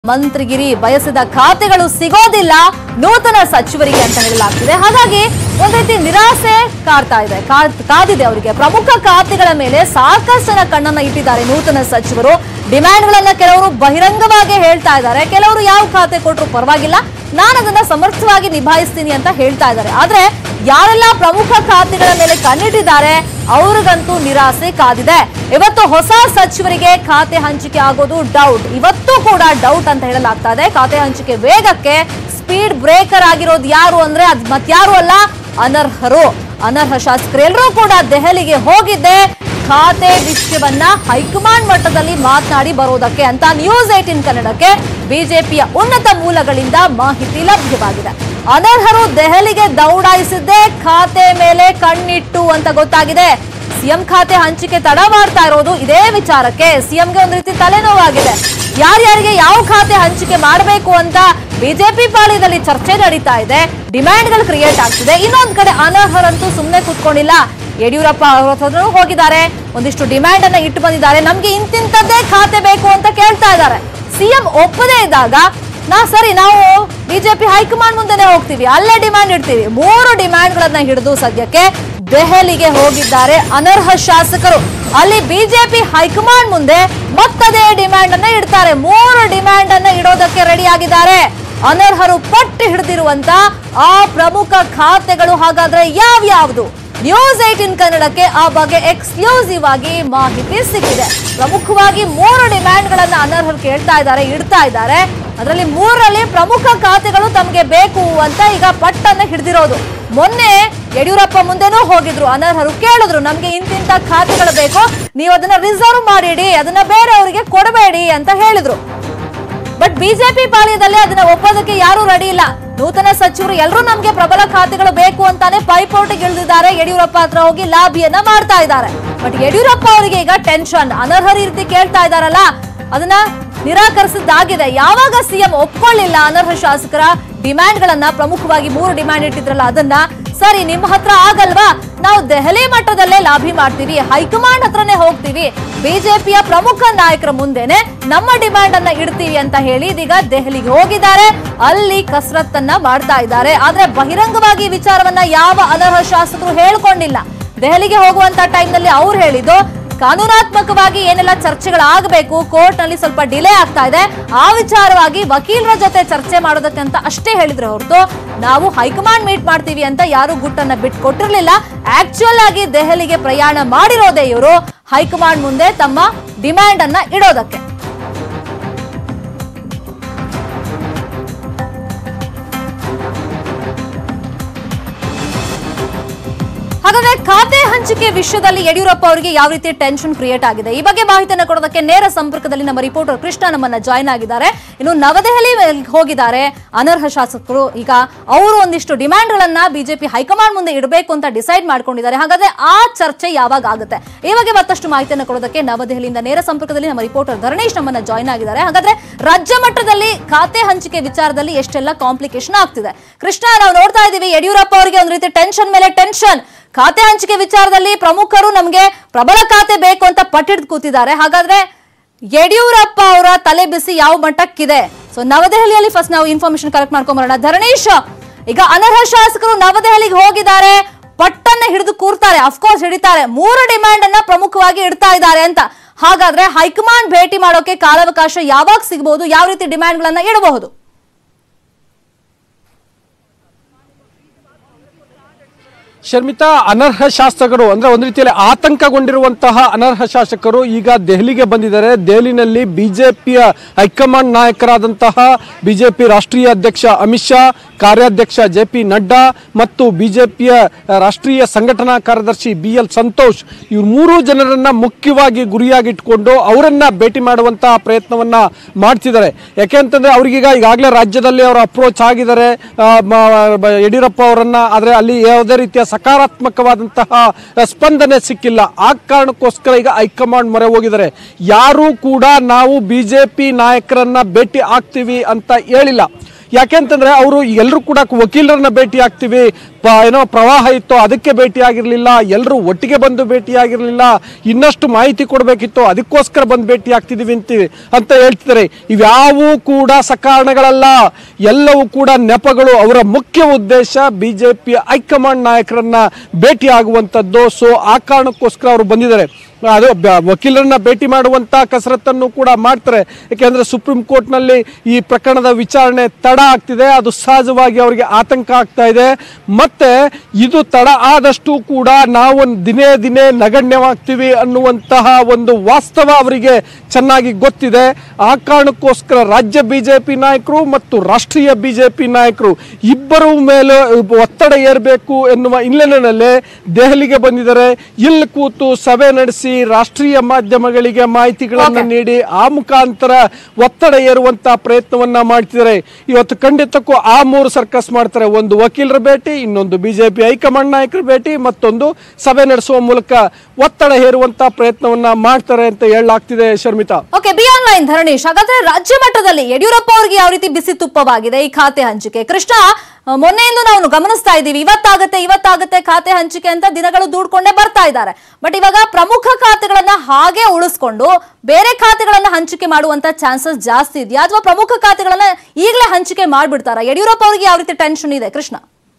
ಮಂತ್ರಿಗಿರಿ ಬಯಸಿದ ಖಾತೆಗಳು ಸಿಗೋದಿಲ್ಲ ನೂತನ ಸಚಿವರಿಗೆ ಅಂತ ಹೇಳಲಾಗ್ತಿದೆ ಹಾಗಾಗಿ ಒಂದ್ ರೀತಿ ನಿರಾಸೆ ಕಾಡ್ತಾ ಇದೆ ಕಾ- ಕಾದಿದೆ ಅವರಿಗೆ ಪ್ರಮುಖ ಖಾತೆಗಳ ಮೇಲೆ ಸಾಕಷ್ಟು ಜನ ಕಣ್ಣನ್ನ ಇಟ್ಟಿದ್ದಾರೆ ನೂತನ ಸಚಿವರು ಡಿಮ್ಯಾಂಡ್ಗಳನ್ನ ಕೆಲವರು ಬಹಿರಂಗವಾಗಿ ಹೇಳ್ತಾ ಇದ್ದಾರೆ ಕೆಲವರು ಯಾವ ಖಾತೆ ಕೊಟ್ಟರು ಪರವಾಗಿಲ್ಲ ನಾನು ಅದನ್ನ ಸಮರ್ಥವಾಗಿ ನಿಭಾಯಿಸ್ತೀನಿ ಅಂತ ಹೇಳ್ತಾ ಇದ್ದಾರೆ ಆದ್ರೆ ಯಾರೆಲ್ಲ ಪ್ರಮುಖ ಖಾತೆಗಳ ಮೇಲೆ ಕಣ್ಣಿಟ್ಟಿದ್ದಾರೆ ಅವ್ರಿಗಂತೂ ನಿರಾಸೆ ಕಾದಿದೆ ಇವತ್ತು ಹೊಸ ಸಚಿವರಿಗೆ ಖಾತೆ ಹಂಚಿಕೆ ಆಗೋದು ಡೌಟ್ ಇವತ್ತು ಕೂಡ ಡೌಟ್ ಅಂತ ಹೇಳಲಾಗ್ತಾ ಇದೆ ಖಾತೆ ಹಂಚಿಕೆ ವೇಗಕ್ಕೆ ಸ್ಪೀಡ್ ಬ್ರೇಕರ್ ಆಗಿರೋದು ಯಾರು ಅಂದ್ರೆ ಅದ್ ಮತ್ಯಾರು ಅಲ್ಲ ಅನರ್ಹರು ಅನರ್ಹ ಶಾಸಕರೆಲ್ಲರೂ ಕೂಡ ದೆಹಲಿಗೆ ಹೋಗಿದ್ದೆ ಖಾತೆ ವಿಷಯವನ್ನ ಹೈಕಮಾಂಡ್ ಮಟ್ಟದಲ್ಲಿ ಮಾತನಾಡಿ ಬರೋದಕ್ಕೆ ಅಂತ ನ್ಯೂಸ್ ಏಟಿನ್ ಕನ್ನಡಕ್ಕೆ ಬಿಜೆಪಿಯ ಉನ್ನತ ಮೂಲಗಳಿಂದ ಮಾಹಿತಿ ಲಭ್ಯವಾಗಿದೆ ಅನರ್ಹರು ದೆಹಲಿಗೆ ದೌಡಾಯಿಸಿದ್ದೇ ಖಾತೆ ಮೇಲೆ ಕಣ್ಣಿಟ್ಟು ಅಂತ ಗೊತ್ತಾಗಿದೆ ಸಿಎಂ ಖಾತೆ ಹಂಚಿಕೆ ತಡ ಮಾಡ್ತಾ ಇರೋದು ಇದೇ ವಿಚಾರಕ್ಕೆ ಸಿಎಂಗೆ ಒಂದ್ ರೀತಿ ತಲೆನೋವಾಗಿದೆ ಯಾರ್ಯಾರಿಗೆ ಯಾವ ಖಾತೆ ಹಂಚಿಕೆ ಮಾಡಬೇಕು ಅಂತ ಬಿಜೆಪಿ ಪಾಳ್ಯದಲ್ಲಿ ಚರ್ಚೆ ನಡೀತಾ ಇದೆ ಡಿಮ್ಯಾಂಡ್ಗಳು ಕ್ರಿಯೇಟ್ ಆಗ್ತಿದೆ ಇನ್ನೊಂದ್ ಕಡೆ ಅನರ್ಹರಂತೂ ಸುಮ್ಮನೆ ಕೂತ್ಕೊಂಡಿಲ್ಲ ಯಡಿಯೂರಪ್ಪ ಅವ್ರ ಹತ್ರನೂ ಹೋಗಿದ್ದಾರೆ ಒಂದಿಷ್ಟು ಡಿಮ್ಯಾಂಡ್ ಅನ್ನ ಇಟ್ಟು ಬಂದಿದ್ದಾರೆ ನಮ್ಗೆ ಇಂತಿಂತದ್ದೇ ಖಾತೆ ಬೇಕು ಅಂತ ಕೇಳ್ತಾ ಇದ್ದಾರೆ ಸಿಎಂ ಒಪ್ಪದೇ ಇದ್ದಾಗ ನಾ ಸರಿ ನಾವು ಬಿಜೆಪಿ ಹೈಕಮಾಂಡ್ ಮುಂದೆನೆ ಹೋಗ್ತೀವಿ ಅಲ್ಲೇ ಡಿಮ್ಯಾಂಡ್ ಇಡ್ತೀವಿ ಮೂರು ಡಿಮ್ಯಾಂಡ್ ಗಳನ್ನ ಹಿಡಿದು ಸದ್ಯಕ್ಕೆ ದೆಹಲಿಗೆ ಹೋಗಿದ್ದಾರೆ ಅನರ್ಹ ಶಾಸಕರು ಅಲ್ಲಿ ಬಿಜೆಪಿ ಹೈಕಮಾಂಡ್ ಮುಂದೆ ಮತ್ತದೇ ಡಿಮ್ಯಾಂಡ್ ಅನ್ನ ಇಡ್ತಾರೆ ಮೂರು ಡಿಮ್ಯಾಂಡ್ ಅನ್ನ ಇಡೋದಕ್ಕೆ ರೆಡಿ ಆಗಿದ್ದಾರೆ ಅನರ್ಹರು ಪಟ್ಟು ಹಿಡಿದಿರುವಂತ ಆ ಪ್ರಮುಖ ಖಾತೆಗಳು ಹಾಗಾದ್ರೆ ಯಾವ್ಯಾವುದು ನ್ಯೂಸ್ ಏಟಿನ್ ಕನ್ನಡಕ್ಕೆ ಆ ಬಗ್ಗೆ ಎಕ್ಸ್ಕ್ಲೂಸಿವ್ ಆಗಿ ಮಾಹಿತಿ ಸಿಕ್ಕಿದೆ ಪ್ರಮುಖವಾಗಿ ಮೂರು ಡಿಮ್ಯಾಂಡ್ ಗಳನ್ನ ಅನರ್ಹರು ಕೇಳ್ತಾ ಇದ್ದಾರೆ ಇಡ್ತಾ ಇದ್ದಾರೆ ಅದರಲ್ಲಿ ಮೂರರಲ್ಲಿ ಪ್ರಮುಖ ಖಾತೆಗಳು ತಮಗೆ ಬೇಕು ಅಂತ ಈಗ ಪಟ್ಟನ್ನ ಹಿಡಿದಿರೋದು ಮೊನ್ನೆ ಯಡಿಯೂರಪ್ಪ ಮುಂದೆನೂ ಹೋಗಿದ್ರು ಅನರ್ಹರು ಕೇಳಿದ್ರು ನಮ್ಗೆ ಇಂತಿಂತ ಖಾತೆಗಳು ಬೇಕು ನೀವು ಅದನ್ನ ರಿಸರ್ವ್ ಮಾಡಿಡಿ ಅದನ್ನ ಬೇರೆಯವರಿಗೆ ಕೊಡಬೇಡಿ ಅಂತ ಹೇಳಿದ್ರು ಬಟ್ ಬಿಜೆಪಿ ಪಾಳ್ಯದಲ್ಲಿ ಅದನ್ನ ಒಪ್ಪೋದಕ್ಕೆ ಯಾರು ರೆಡಿ ಇಲ್ಲ ನೂತನ ಸಚಿವರು ಎಲ್ಲರೂ ನಮ್ಗೆ ಪ್ರಬಲ ಖಾತೆಗಳು ಬೇಕು ಅಂತಾನೆ ಪೈಪೋಟಿಗೆ ಇಳಿದಿದ್ದಾರೆ ಯಡಿಯೂರಪ್ಪ ಹತ್ರ ಹೋಗಿ ಲಾಬಿಯನ್ನ ಮಾಡ್ತಾ ಇದ್ದಾರೆ ಬಟ್ ಯಡಿಯೂರಪ್ಪ ಅವರಿಗೆ ಈಗ ಟೆನ್ಷನ್ ಅನರ್ಹ ರೀತಿ ಕೇಳ್ತಾ ಇದಾರಲ್ಲ ಅದನ್ನ ನಿರಾಕರಿಸಿದ್ದಾಗಿದೆ ಯಾವಾಗ ಸಿಎಂ ಒಪ್ಕೊಳ್ಳಿಲ್ಲ ಅನರ್ಹ ಶಾಸಕರ ಡಿಮ್ಯಾಂಡ್ ಗಳನ್ನ ಪ್ರಮುಖವಾಗಿ ಮೂರು ಡಿಮ್ಯಾಂಡ್ ಇಟ್ಟಿದ್ರಲ್ಲ ಅದನ್ನ ಸರಿ ನಿಮ್ಮ ಹತ್ರ ಆಗಲ್ವಾ ನಾವು ದೆಹಲಿ ಮಟ್ಟದಲ್ಲೇ ಲಾಭಿ ಮಾಡ್ತೀವಿ ಹೈಕಮಾಂಡ್ ಹತ್ರನೇ ಹೋಗ್ತೀವಿ ಬಿಜೆಪಿಯ ಪ್ರಮುಖ ನಾಯಕರ ಮುಂದೆನೆ ನಮ್ಮ ಡಿಮ್ಯಾಂಡ್ ಅನ್ನ ಇಡ್ತೀವಿ ಅಂತ ಹೇಳಿ ಇದೀಗ ದೆಹಲಿಗೆ ಹೋಗಿದ್ದಾರೆ ಅಲ್ಲಿ ಕಸರತ್ತನ್ನ ಮಾಡ್ತಾ ಇದ್ದಾರೆ ಆದ್ರೆ ಬಹಿರಂಗವಾಗಿ ಈ ವಿಚಾರವನ್ನ ಯಾವ ಅನರ್ಹ ಶಾಸಕರು ಹೇಳ್ಕೊಂಡಿಲ್ಲ ದೆಹಲಿಗೆ ಹೋಗುವಂತ ಟೈಮ್ ನಲ್ಲಿ ಅವ್ರು ಹೇಳಿದ್ದು ಕಾನೂನಾತ್ಮಕವಾಗಿ ಏನೆಲ್ಲ ಚರ್ಚೆಗಳಾಗಬೇಕು ಕೋರ್ಟ್ ನಲ್ಲಿ ಸ್ವಲ್ಪ ಡಿಲೇ ಆಗ್ತಾ ಇದೆ ಆ ವಿಚಾರವಾಗಿ ವಕೀಲರ ಜೊತೆ ಚರ್ಚೆ ಮಾಡೋದಕ್ಕಂತ ಅಷ್ಟೇ ಹೇಳಿದ್ರೆ ಹೊರತು ನಾವು ಹೈಕಮಾಂಡ್ ಮೀಟ್ ಮಾಡ್ತೀವಿ ಅಂತ ಯಾರು ಗುಟ್ಟನ್ನ ಬಿಟ್ಕೊಟ್ಟಿರ್ಲಿಲ್ಲ ಆಕ್ಚುಯಲ್ ಆಗಿ ದೆಹಲಿಗೆ ಪ್ರಯಾಣ ಮಾಡಿರೋದೇ ಇವರು ಹೈಕಮಾಂಡ್ ಮುಂದೆ ತಮ್ಮ ಡಿಮ್ಯಾಂಡ್ ಅನ್ನ ಇಡೋದಕ್ಕೆ ಹಾಗಾದ್ರೆ ಖಾತೆ ಹಂಚಿಕೆ ವಿಷಯದಲ್ಲಿ ಯಡಿಯೂರಪ್ಪ ಅವರಿಗೆ ಯಾವ ರೀತಿ ಟೆನ್ಷನ್ ಕ್ರಿಯೇಟ್ ಆಗಿದೆ ಈ ಬಗ್ಗೆ ಮಾಹಿತಿಯನ್ನು ಕೊಡೋದಕ್ಕೆ ನೇರ ಸಂಪರ್ಕದಲ್ಲಿ ನಮ್ಮ ರಿಪೋರ್ಟರ್ ಕೃಷ್ಣ ನಮ್ಮನ್ನ ಜಾಯ್ನ್ ಆಗಿದ್ದಾರೆ ಇನ್ನು ನವದೆಹಲಿ ಹೋಗಿದ್ದಾರೆ ಅನರ್ಹ ಶಾಸಕರು ಈಗ ಅವರು ಒಂದಿಷ್ಟು ಡಿಮ್ಯಾಂಡ್ ಗಳನ್ನ ಬಿಜೆಪಿ ಹೈಕಮಾಂಡ್ ಮುಂದೆ ಇಡಬೇಕು ಅಂತ ಡಿಸೈಡ್ ಮಾಡ್ಕೊಂಡಿದ್ದಾರೆ ಹಾಗಾದ್ರೆ ಆ ಚರ್ಚೆ ಯಾವಾಗ ಆಗುತ್ತೆ ಈ ಬಗ್ಗೆ ಮತ್ತಷ್ಟು ಮಾಹಿತಿಯನ್ನು ಕೊಡೋದಕ್ಕೆ ನವದೆಹಲಿಯಿಂದ ನೇರ ಸಂಪರ್ಕದಲ್ಲಿ ನಮ್ಮ ರಿಪೋರ್ಟರ್ ಧರಣೇಶ್ ನಮ್ಮನ್ನ ಜಾಯ್ನ್ ಆಗಿದ್ದಾರೆ ಹಾಗಾದ್ರೆ ರಾಜ್ಯ ಮಟ್ಟದಲ್ಲಿ ಖಾತೆ ಹಂಚಿಕೆ ವಿಚಾರದಲ್ಲಿ ಎಷ್ಟೆಲ್ಲ ಕಾಂಪ್ಲಿಕೇಶನ್ ಆಗ್ತಿದೆ ಕೃಷ್ಣ ನಾವು ನೋಡ್ತಾ ಇದ್ದೀವಿ ಯಡಿಯೂರಪ್ಪ ಅವರಿಗೆ ಒಂದ್ ರೀತಿ ಟೆನ್ಷನ್ ಮೇಲೆ ಟೆನ್ಷನ್ ಖಾತೆ ಹಂಚಿಕೆ ವಿಚಾರದಲ್ಲಿ ಪ್ರಮುಖರು ನಮಗೆ ಪ್ರಬಲ ಖಾತೆ ಬೇಕು ಅಂತ ಪಟ್ಟಿಡ್ದು ಕೂತಿದ್ದಾರೆ ಹಾಗಾದ್ರೆ ಯಡಿಯೂರಪ್ಪ ಅವರ ತಲೆ ಬಿಸಿ ಯಾವ ಮಟ್ಟಕ್ಕಿದೆ ಸೊ ನವದೆಹಲಿಯಲ್ಲಿ ಫಸ್ಟ್ ನಾವು ಇನ್ಫಾರ್ಮೇಶನ್ ಕಲೆಕ್ಟ್ ಮಾಡ್ಕೊಂಬರೋಣ ಧರಣೇಶ್ ಈಗ ಅನರ್ಹ ಶಾಸಕರು ನವದೆಹಲಿಗೆ ಹೋಗಿದ್ದಾರೆ ಪಟ್ಟನ್ನ ಹಿಡಿದು ಕೂರ್ತಾರೆ ಅಫ್ಕೋರ್ಸ್ ಹಿಡಿತಾರೆ ಮೂರು ಡಿಮ್ಯಾಂಡ್ ಅನ್ನ ಪ್ರಮುಖವಾಗಿ ಇಡ್ತಾ ಇದ್ದಾರೆ ಅಂತ ಹಾಗಾದ್ರೆ ಹೈಕಮಾಂಡ್ ಭೇಟಿ ಮಾಡೋಕೆ ಕಾಲಾವಕಾಶ ಯಾವಾಗ ಸಿಗಬಹುದು ಯಾವ ರೀತಿ ಡಿಮ್ಯಾಂಡ್ ಗಳನ್ನ ಇಡಬಹುದು ಶರ್ಮಿತಾ ಅನರ್ಹ ಶಾಸಕರು ಅಂದ್ರೆ ಒಂದು ರೀತಿಯಲ್ಲಿ ಆತಂಕಗೊಂಡಿರುವಂತಹ ಅನರ್ಹ ಶಾಸಕರು ಈಗ ದೆಹಲಿಗೆ ಬಂದಿದ್ದಾರೆ ದೆಹಲಿನಲ್ಲಿ ಬಿಜೆಪಿಯ ಹೈಕಮಾಂಡ್ ನಾಯಕರಾದಂತಹ ಬಿಜೆಪಿ ರಾಷ್ಟ್ರೀಯ ಅಧ್ಯಕ್ಷ ಅಮಿತ್ ಶಾ ಕಾರ್ಯಾಧ್ಯಕ್ಷ ಜೆ ಪಿ ನಡ್ಡಾ ಮತ್ತು ಬಿಜೆಪಿಯ ರಾಷ್ಟ್ರೀಯ ಸಂಘಟನಾ ಕಾರ್ಯದರ್ಶಿ ಬಿ ಎಲ್ ಸಂತೋಷ್ ಇವ್ರು ಮೂರು ಜನರನ್ನ ಮುಖ್ಯವಾಗಿ ಗುರಿಯಾಗಿಟ್ಕೊಂಡು ಅವರನ್ನ ಭೇಟಿ ಮಾಡುವಂತಹ ಪ್ರಯತ್ನವನ್ನ ಮಾಡ್ತಿದ್ದಾರೆ ಯಾಕೆ ಅಂತಂದ್ರೆ ಅವ್ರಿಗೀಗ ಈಗಾಗಲೇ ರಾಜ್ಯದಲ್ಲಿ ಅವರ ಅಪ್ರೋಚ್ ಆಗಿದ್ದಾರೆ ಆ, ಮ- ಬ- ಯಡಿಯೂರಪ್ಪ ಅವರನ್ನ ಆದ್ರೆ ಅಲ್ಲಿ ಯಾವುದೇ ರೀತಿಯ ಸಕಾರಾತ್ಮಕವಾದಂತಹ ಸ್ಪಂದನೆ ಸಿಕ್ಕಿಲ್ಲ ಆ ಕಾರಣಕ್ಕೋಸ್ಕರ ಈಗ ಹೈಕಮಾಂಡ್ ಮೊರೆ ಹೋಗಿದ್ದಾರೆ ಯಾರೂ ಕೂಡ ನಾವು ಬಿಜೆಪಿ ನಾಯಕರನ್ನ ಭೇಟಿ ಆಗ್ತೀವಿ ಅಂತ ಹೇಳಿಲ್ಲ ಯಾಕೆಂತಂದ್ರೆ ಅವರು ಎಲ್ಲರೂ ಕೂಡ ವಕೀಲರನ್ನ ಭೇಟಿ ಆಗ್ತೀವಿ ಪ- ಏನೋ ಪ್ರವಾಹ ಇತ್ತು ಅದಕ್ಕೆ ಭೇಟಿ ಆಗಿರಲಿಲ್ಲ ಎಲ್ಲರೂ ಒಟ್ಟಿಗೆ ಬಂದು ಭೇಟಿ ಆಗಿರಲಿಲ್ಲ ಇನ್ನಷ್ಟು ಮಾಹಿತಿ ಕೊಡಬೇಕಿತ್ತು ಅದಕ್ಕೋಸ್ಕರ ಬಂದು ಭೇಟಿ ಆಗ್ತಿದೀವಿ ಅಂತೀವಿ ಅಂತ ಹೇಳ್ತಿದ್ದಾರೆ ಇವ್ಯಾವೂ ಕೂಡ ಸಕಾರಣಗಳಲ್ಲ ಎಲ್ಲವೂ ಕೂಡ ನೆಪಗಳು ಅವರ ಮುಖ್ಯ ಉದ್ದೇಶ ಬಿಜೆಪಿ ಹೈಕಮಾಂಡ್ ನಾಯಕರನ್ನ ಭೇಟಿ ಆಗುವಂಥದ್ದು ಸೊ ಆ ಕಾರಣಕ್ಕೋಸ್ಕರ ಅವರು ಬಂದಿದ್ದಾರೆ ಅದು ಬ- ವಕೀಲರನ್ನ ಭೇಟಿ ಮಾಡುವಂತ ಕಸರತ್ತನ್ನು ಕೂಡ ಮಾಡ್ತಾರೆ ಯಾಕೆಂದ್ರೆ ಸುಪ್ರೀಂ ಕೋರ್ಟ್ನಲ್ಲಿ ಈ ಪ್ರಕರಣದ ವಿಚಾರಣೆ ತಡ ಆಗ್ತಿದೆ ಅದು ಸಹಜವಾಗಿ ಅವರಿಗೆ ಆತಂಕ ಆಗ್ತಾ ಇದೆ ಮತ್ತೆ ಇದು ತಡ ಆದಷ್ಟು ಕೂಡ ನಾವು ದಿನೇ ದಿನೇ ನಗಣ್ಯವಾಗ್ತೀವಿ ಅನ್ನುವಂತಹ ಒಂದು ವಾಸ್ತವ ಅವರಿಗೆ ಚೆನ್ನಾಗಿ ಗೊತ್ತಿದೆ ಆ ಕಾರಣಕ್ಕೋಸ್ಕರ ರಾಜ್ಯ ಬಿಜೆಪಿ ನಾಯಕರು ಮತ್ತು ರಾಷ್ಟ್ರೀಯ ಬಿಜೆಪಿ ನಾಯಕರು ಇಬ್ಬರ ಮೇಲೆ ಒತ್ತಡ ಏರಬೇಕು ಎನ್ನುವ ಹಿನ್ನೆಲೆಯಲ್ಲಿ ದೆಹಲಿಗೆ ಬಂದಿದ್ದಾರೆ ಇಲ್ಲಿ ಕೂತು ಸಭೆ ನಡೆಸಿ ರಾಷ್ಟ್ರೀಯ ಮಾಧ್ಯಮಗಳಿಗೆ ಮಾಹಿತಿಗಳನ್ನು ನೀಡಿ ಆ ಮುಖಾಂತರ ಒತ್ತಡ ಏರುವಂತ ಪ್ರಯತ್ನವನ್ನ ಮಾಡ್ತಿದ್ದಾರೆ ಇವತ್ತು ಖಂಡಿತಕ್ಕೂ ಆ ಮೂರು ಸರ್ಕಸ್ ಮಾಡ್ತಾರೆ ಒಂದು ವಕೀಲರ ಭೇಟಿ ಇನ್ನೊಂದು ಬಿಜೆಪಿ ಹೈಕಮಾಂಡ್ ನಾಯಕರ ಭೇಟಿ ಮತ್ತೊಂದು ಸಭೆ ನಡೆಸುವ ಮೂಲಕ ಒತ್ತಡ ಹೇರುವಂತ ಪ್ರಯತ್ನವನ್ನ ಮಾಡ್ತಾರೆ ಅಂತ ಹೇಳಲಾಗ್ತಿದೆ Sharmitha okay be online Dharanesh ಹಾಗಾದ್ರೆ ರಾಜ್ಯ ಮಟ್ಟದಲ್ಲಿ ಯಡಿಯೂರಪ್ಪ ಅವರಿಗೆ ಯಾವ ರೀತಿ ಬಿಸಿ ತುಪ್ಪವಾಗಿದೆ ಈ ಖಾತೆ ಹಂಚಿಕೆ ಕೃಷ್ಣ ಆ, ಮೊನ್ನೆಯಿಂದ ನಾವು ಗಮನಿಸ್ತಾ ಇದ್ದೀವಿ ಇವತ್ತಾಗತ್ತೆ ಇವತ್ತಾಗತ್ತೆ ಖಾತೆ ಹಂಚಿಕೆ ಅಂತ ದಿನಗಳು ದೂಡ್ಕೊಂಡೇ ಬರ್ತಾ ಇದ್ದಾರೆ ಬಟ್ ಇವಾಗ ಪ್ರಮುಖ ಖಾತೆಗಳನ್ನ ಹಾಗೆ ಉಳಿಸ್ಕೊಂಡು ಬೇರೆ ಖಾತೆಗಳನ್ನ ಹಂಚಿಕೆ ಮಾಡುವಂತ ಚಾನ್ಸಸ್ ಜಾಸ್ತಿ ಇದೆಯಾ ಅಥವಾ ಪ್ರಮುಖ ಖಾತೆಗಳನ್ನ ಈಗಲೇ ಹಂಚಿಕೆ ಮಾಡ್ಬಿಡ್ತಾರಾ ಯಡಿಯೂರಪ್ಪ ಅವರಿಗೆ ಯಾವ ರೀತಿ ಟೆನ್ಷನ್ ಇದೆ ಕೃಷ್ಣ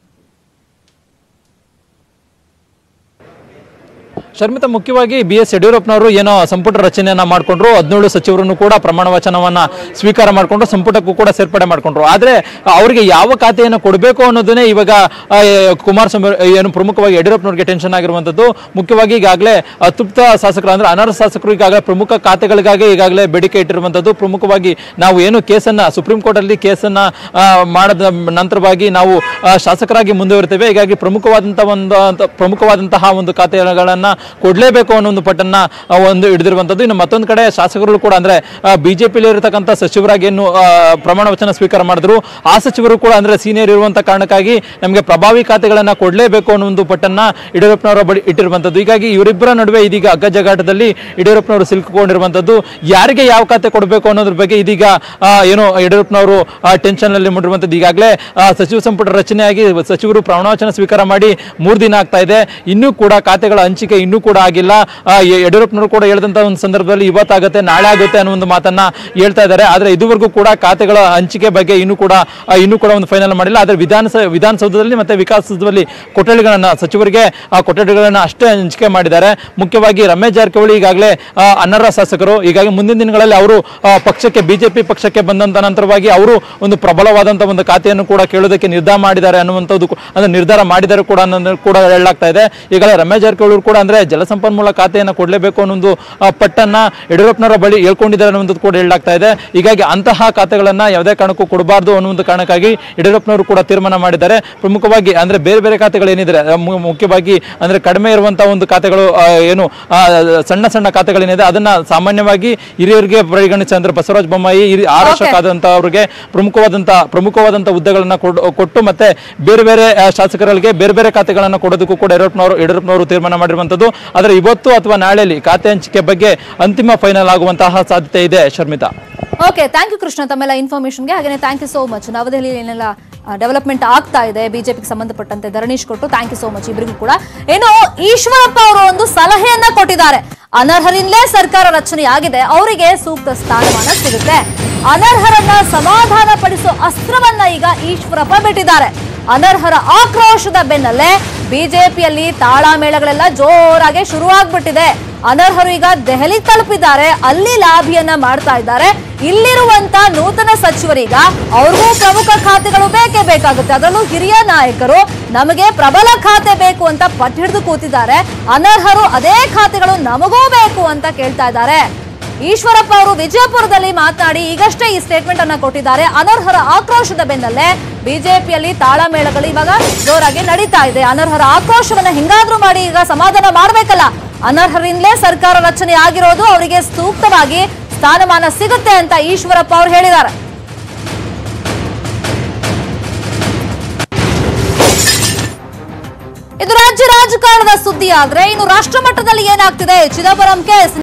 ಶರ್ಮಿತಾ ಮುಖ್ಯವಾಗಿ ಬಿ ಎಸ್ ಯಡಿಯೂರಪ್ಪನವರು ಏನೋ ಸಂಪುಟ ರಚನೆಯನ್ನ ಮಾಡಿಕೊಂಡ್ರು ಹದಿನೇಳು ಸಚಿವರನ್ನು ಕೂಡ ಪ್ರಮಾಣ ವಚನವನ್ನ ಸ್ವೀಕಾರ ಮಾಡಿಕೊಂಡು ಸಂಪುಟಕ್ಕೂ ಕೂಡ ಸೇರ್ಪಡೆ ಮಾಡಿಕೊಂಡ್ರು ಆದ್ರೆ ಅವರಿಗೆ ಯಾವ ಖಾತೆಯನ್ನು ಕೊಡಬೇಕು ಅನ್ನೋದನ್ನೇ ಇವಾಗ ಆ, ಕುಮಾರಸ್ವಾಮಿ ಏನು ಪ್ರಮುಖವಾಗಿ ಯಡಿಯೂರಪ್ಪನವ್ರಿಗೆ ಟೆನ್ಷನ್ ಆಗಿರುವಂತದ್ದು ಮುಖ್ಯವಾಗಿ ಈಗಾಗಲೇ ಅತೃಪ್ತ ಶಾಸಕರು ಅಂದ್ರೆ ಅನರ್ಹ ಶಾಸಕರು ಈಗಾಗಲೇ ಪ್ರಮುಖ ಖಾತೆಗಳಿಗಾಗಿ ಈಗಾಗಲೇ ಬೇಡಿಕೆ ಇಟ್ಟಿರುವಂತದ್ದು ಪ್ರಮುಖವಾಗಿ ನಾವು ಏನು ಕೇಸನ್ನ ಸುಪ್ರೀಂ ಕೋರ್ಟ್ ಅಲ್ಲಿ ಕೇಸನ್ನ ಆ, ಮಾಡದ ನಂತರವಾಗಿ ನಾವು ಆ, ಶಾಸಕರಾಗಿ ಮುಂದುವರಿತೇವೆ ಹೀಗಾಗಿ ಪ್ರಮುಖವಾದಂತಹ ಒಂದು ಅಂತ- ಪ್ರಮುಖವಾದಂತಹ ಒಂದು ಖಾತೆಗಳನ್ನ ಕೊಡ್ಲೇಬೇಕು ಅನ್ನೋ ಒಂದು ಪಟ್ಟನ್ನ ಆ, ಒಂದು ಹಿಡಿದಿರುವಂತದ್ದು ಇನ್ನು ಮತ್ತೊಂದು ಕಡೆ ಶಾಸಕರು ಕೂಡ ಅಂದ್ರೆ ಬಿಜೆಪಿಯಲ್ಲಿ ಇರತಕ್ಕಂಥ ಸಚಿವರಾಗಿ ಏನು ಆ, ಪ್ರಮಾಣ ವಚನ ಸ್ವೀಕಾರ ಮಾಡಿದ್ರು ಆ ಸಚಿವರು ಕೂಡ ಅಂದ್ರೆ ಸೀನಿಯರ್ ಇರುವಂತ ಕಾರಣಕ್ಕಾಗಿ ನಮಗೆ ಪ್ರಭಾವಿ ಖಾತೆಗಳನ್ನ ಕೊಡ್ಲೇಬೇಕು ಅನ್ನೋ ಒಂದು ಪಟ್ಟನ್ನ ಯಡಿಯೂರಪ್ಪನವರ ಬಳಿ ಇಟ್ಟಿರುವಂತದ್ದು ಹೀಗಾಗಿ ಇವರಿಬ್ಬರ ನಡುವೆ ಇದೀಗ ಅಗ್ಗಜಗಾಟದಲ್ಲಿ ಯಡಿಯೂರಪ್ಪನವರು ಸಿಲುಕಿಕೊಂಡಿರುವಂತದ್ದು ಯಾರಿಗೆ ಯಾವ ಖಾತೆ ಕೊಡಬೇಕು ಅನ್ನೋದ್ರ ಬಗ್ಗೆ ಇದೀಗ ಆ, ಏನು ಯಡಿಯೂರಪ್ಪನವರು ಟೆನ್ಷನ್ ಅಲ್ಲಿ ಮುಟ್ಟಿರುವಂತದ್ದು ಈಗಾಗಲೇ ಆ, ಸಚಿವ ಸಂಪುಟ ರಚನೆಯಾಗಿ ಸಚಿವರು ಪ್ರಮಾಣವಚನ ಸ್ವೀಕಾರ ಮಾಡಿ ಮೂರು ದಿನ ಆಗ್ತಾ ಇದೆ ಇನ್ನೂ ಕೂಡ ಖಾತೆಗಳ ಹಂಚಿಕೆ ಇನ್ನೂ ಕೂಡ ಆಗಿಲ್ಲ ಆ, ಯ- ಯಡಿಯೂರಪ್ಪನವರು ಕೂಡ ಹೇಳಿದಂತ ಒಂದು ಸಂದರ್ಭದಲ್ಲಿ ಇವತ್ತಾಗುತ್ತೆ ನಾಳೆ ಆಗುತ್ತೆ ಅನ್ನೋ ಒಂದು ಮಾತನ್ನ ಹೇಳ್ತಾ ಇದ್ದಾರೆ ಆದ್ರೆ ಇದುವರೆಗೂ ಕೂಡ ಖಾತೆಗಳ ಹಂಚಿಕೆ ಬಗ್ಗೆ ಇನ್ನೂ ಕೂಡ ಆ, ಇನ್ನೂ ಕೂಡ ಒಂದು ಫೈನಲ್ ಮಾಡಿಲ್ಲ ಆದ್ರೆ ವಿಧಾನಸಭೆ ವಿಧಾನಸೌಧದಲ್ಲಿ ಮತ್ತೆ ವಿಕಾಸದಲ್ಲಿ ಕೊಠಡಿಗಳನ್ನ ಸಚಿವರಿಗೆ ಆ ಕೊಠಡಿಗಳನ್ನ ಅಷ್ಟೇ ಹಂಚಿಕೆ ಮಾಡಿದ್ದಾರೆ ಮುಖ್ಯವಾಗಿ ರಮೇಶ್ ಜಾರಕಿಹೊಳಿ ಈಗಾಗಲೇ ಆ, ಅನರ್ಹ ಶಾಸಕರು ಹೀಗಾಗಿ ಮುಂದಿನ ದಿನಗಳಲ್ಲಿ ಅವರು ಆ, ಪಕ್ಷಕ್ಕೆ ಬಿಜೆಪಿ ಪಕ್ಷಕ್ಕೆ ಬಂದಂತ ನಂತರವಾಗಿ ಅವರು ಒಂದು ಪ್ರಬಲವಾದಂತಹ ಒಂದು ಖಾತೆಯನ್ನು ಕೂಡ ಕೇಳೋದಕ್ಕೆ ನಿರ್ಧಾರ ಮಾಡಿದ್ದಾರೆ ಅನ್ನುವಂಥದ್ದು ಕೂ- ಅಂದ್ರೆ ನಿರ್ಧಾರ ಮಾಡಿದ್ದಾರೆ ಕೂಡ ಅನ್ನೋದು ಕೂಡ ಹೇಳಲಾಗ್ತಾ ಇದೆ ಈಗಾಗಲೇ ರಮೇಶ್ ಜಾರಕಿಹೊಳಿ ಅವರು ಕೂಡ ಅಂದ್ರೆ ಜಲಸಂಪನ್ಮೂಲ ಖಾತೆಯನ್ನು ಕೊಡಲೇಬೇಕು ಅನ್ನೋ ಒಂದು ಆ, ಪಟ್ಟನ್ನ ಯಡಿಯೂರಪ್ಪನವರ ಬಳಿ ಹೇಳ್ಕೊಂಡಿದ್ದಾರೆ ಅನ್ನುವಂಥದ್ದು ಕೂಡ ಹೇಳಲಾಗ್ತಾ ಇದೆ ಹೀಗಾಗಿ ಅಂತಹ ಖಾತೆಗಳನ್ನ ಯಾವುದೇ ಕಾರಣಕ್ಕೂ ಕೊಡಬಾರ್ದು ಅನ್ನೋ ಒಂದು ಕಾರಣಕ್ಕಾಗಿ ಯಡಿಯೂರಪ್ಪನವರು ಕೂಡ ತೀರ್ಮಾನ ಮಾಡಿದ್ದಾರೆ ಪ್ರಮುಖವಾಗಿ ಅಂದ್ರೆ ಬೇರೆ ಬೇರೆ ಖಾತೆಗಳು ಏನಿದ್ರೆ ಆ, ಮು- ಮುಖ್ಯವಾಗಿ ಅಂದ್ರೆ ಕಡಿಮೆ ಇರುವಂತಹ ಒಂದು ಖಾತೆಗಳು ಆ, ಏನು ಆ, ಸಣ್ಣ ಸಣ್ಣ ಖಾತೆಗಳೇನಿದೆ ಅದನ್ನ ಸಾಮಾನ್ಯವಾಗಿ ಹಿರಿಯರಿಗೆ ಪರಿಗಣಿಸಿ ಅಂದ್ರೆ ಬಸವರಾಜ ಬೊಮ್ಮಾಯಿ ಹಿರಿ- ಆರ್ ವರ್ಷ ಆದಂತವರಿಗೆ ಪ್ರಮುಖವಾದಂತ ಪ್ರಮುಖವಾದಂತ ಹುದ್ದೆಗಳನ್ನ ಕೊಡ್- ಕೊಟ್ಟು ಮತ್ತೆ ಬೇರೆ ಬೇರೆ ಆ, ಶಾಸಕರಿಗೆ ಬೇರೆ ಬೇರೆ ಖಾತೆಗಳನ್ನ ಕೊಡೋದಕ್ಕೂ ಕೂಡ ಯಡಿಯೂರಪ್ಪನವರು ಯಡಿಯೂರಪ್ಪನವರು ತೀರ್ಮಾನ ಮಾಡಿರುವಂತದ್ದು ಆದ್ರೆ ಇವತ್ತು ಅಥವಾ ನಾಳೆಯಲ್ಲಿ ಖಾತೆ ಹಂಚಿಕೆ ಬಗ್ಗೆ ಅಂತಿಮ ಫೈನಲ್ ಆಗುವಂತಹ ಸಾಧ್ಯತೆ ಇದೆ Sharmitha okay thank you Krishna ತಮ್ಮೆಲ್ಲ ಇನ್ಫಾರ್ಮೇಶನ್ಗೆ ಹಾಗೆ ಥ್ಯಾಂಕ್ ಯು ಸೋ ಮಚ್ ನವದೆಹಲಿಯಲ್ಲಿ ಏನೆಲ್ಲ ಡೆವಲಪ್ಮೆಂಟ್ ಆಗ್ತಾ ಇದೆ ಬಿಜೆಪಿಗೆ ಸಂಬಂಧಪಟ್ಟಂತೆ ಧರಣೀಶ್ ಕೊಟ್ಟು ಥ್ಯಾಂಕ್ ಯು ಸೋ ಮಚ್ ಇಬ್ಬರಿಗೂ ಕೂಡ ಏನು ಈಶ್ವರಪ್ಪ ಅವರು ಒಂದು ಸಲಹೆಯನ್ನ ಕೊಟ್ಟಿದ್ದಾರೆ ಅನರ್ಹರಿಂದಲೇ ಸರ್ಕಾರ ರಚನೆ ಆಗಿದೆ ಅವರಿಗೆ ಸೂಕ್ತ ಸ್ಥಾನಮಾನ ಸಿಗುತ್ತೆ ಅನರ್ಹರನ್ನ ಸಮಾಧಾನ ಪಡಿಸೋ ಅಸ್ತ್ರವನ್ನ ಈಗ ಈಶ್ವರಪ್ಪ ಬಿಟ್ಟಿದ್ದಾರೆ ಅನರ್ಹರ ಆಕ್ರೋಶದ ಬೆನ್ನಲ್ಲೇ ಬಿಜೆಪಿಯಲ್ಲಿ ತಾಳಮೇಳಗಳೆಲ್ಲ ಜೋರಾಗಿ ಶುರುವಾಗ್ಬಿಟ್ಟಿದೆ ಅನರ್ಹರು ಈಗ ದೆಹಲಿ ತಲುಪಿದ್ದಾರೆ ಅಲ್ಲಿ ಲಾಭಿಯನ್ನ ಮಾಡ್ತಾ ಇದ್ದಾರೆ ಇಲ್ಲಿರುವಂತ ನೂತನ ಸಚಿವರೀಗ ಅವ್ರಿಗೂ ಪ್ರಮುಖ ಖಾತೆಗಳು ಬೇಕೇ ಬೇಕಾಗುತ್ತೆ ಅದರಲ್ಲೂ ಹಿರಿಯ ನಾಯಕರು ನಮಗೆ ಪ್ರಬಲ ಖಾತೆ ಬೇಕು ಅಂತ ಪಟ್ಟು ಹಿಡಿದು ಕೂತಿದ್ದಾರೆ ಅನರ್ಹರು ಅದೇ ಖಾತೆಗಳು ನಮಗೂ ಬೇಕು ಅಂತ ಕೇಳ್ತಾ ಇದ್ದಾರೆ ಈಶ್ವರಪ್ಪ ಅವರು ವಿಜಯಪುರದಲ್ಲಿ ಮಾತನಾಡಿ ಈಗಷ್ಟೇ ಈ ಸ್ಟೇಟ್ಮೆಂಟ್ ಅನ್ನ ಕೊಟ್ಟಿದ್ದಾರೆ ಅನರ್ಹರ ಆಕ್ರೋಶದ ಬೆನ್ನಲ್ಲೇ ಬಿಜೆಪಿಯಲ್ಲಿ ತಾಳಮೇಳಗಳು ಇವಾಗ ಜೋರಾಗಿ ನಡೀತಾ ಇದೆ ಅನರ್ಹರ ಆಕ್ರೋಶವನ್ನ ಹಿಂಗಾದ್ರೂ ಮಾಡಿ ಈಗ ಸಮಾಧಾನ ಮಾಡ್ಬೇಕಲ್ಲ ಅನರ್ಹರಿಂದಲೇ ಸರ್ಕಾರ ರಚನೆ ಆಗಿರೋದು ಅವರಿಗೆ ಸೂಕ್ತವಾಗಿ ಸ್ಥಾನಮಾನ ಸಿಗುತ್ತೆ ಅಂತ ಈಶ್ವರಪ್ಪ ಅವರು ಹೇಳಿದ್ದಾರೆ ಇದು ರಾಜ್ಯ ರಾಜಕಾರಣದ ಸುದ್ದಿ ಆದ್ರೆ ಇನ್ನು ರಾಷ್ಟ್ರ ಮಟ್ಟದಲ್ಲಿ ಏನಾಗ್ತಿದೆ ಚಿದಂಬರಂ ಕೇಸ್